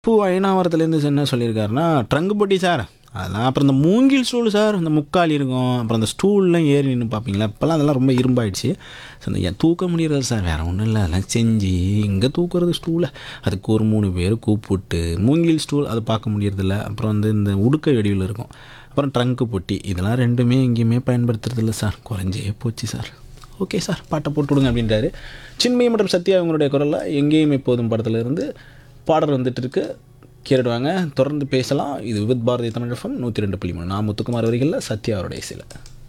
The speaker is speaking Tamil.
பூ அயனாவரத்துலேருந்து என்ன சொல்லியிருக்காருன்னா ட்ரங்கு பொட்டி சார் அதெல்லாம் அப்புறம் இந்த மூங்கில் ஸ்டூல் சார் இந்த முக்கால் இருக்கும் அப்புறம் அந்த ஸ்டூல்லாம் ஏறி நின்று பார்ப்பீங்களா இப்போல்லாம் அதெல்லாம் ரொம்ப இரும்பாயிடுச்சு ஸோ இந்த ஏன் தூக்க முடியறது சார் வேறு ஒன்றும் இல்லை அதெல்லாம் செஞ்சு இங்கே தூக்குறது ஸ்டூலை அதுக்கு ஒரு மூணு பேர் கூப்பிட்டு மூங்கில் ஸ்டூல் அதை பார்க்க முடியறதில்ல அப்புறம் வந்து இந்த உடுக்க வெடிவில் இருக்கும் அப்புறம் ட்ரங்கு பொட்டி இதெல்லாம் ரெண்டுமே எங்கேயுமே பயன்படுத்துறதில்ல சார் குறைஞ்சே போச்சு சார் ஓகே சார் பாட்டை போட்டு விடுங்க அப்படின்றாரு சின்மயி மற்றும் சத்யா அவங்களுடைய குரலில் எங்கேயும் எப்போதும் படத்துல இருந்து பாடல் வந்துட்டு இருக்கு கேட்டுடுவாங்க தொடர்ந்து பேசலாம் இது வித் பாரதி தமிழ் எஃப்எம் நூற்றி ரெண்டு புள்ளி மூணு நான் முத்துக்குமார் வரிகளில் சத்யா அவருடைய சில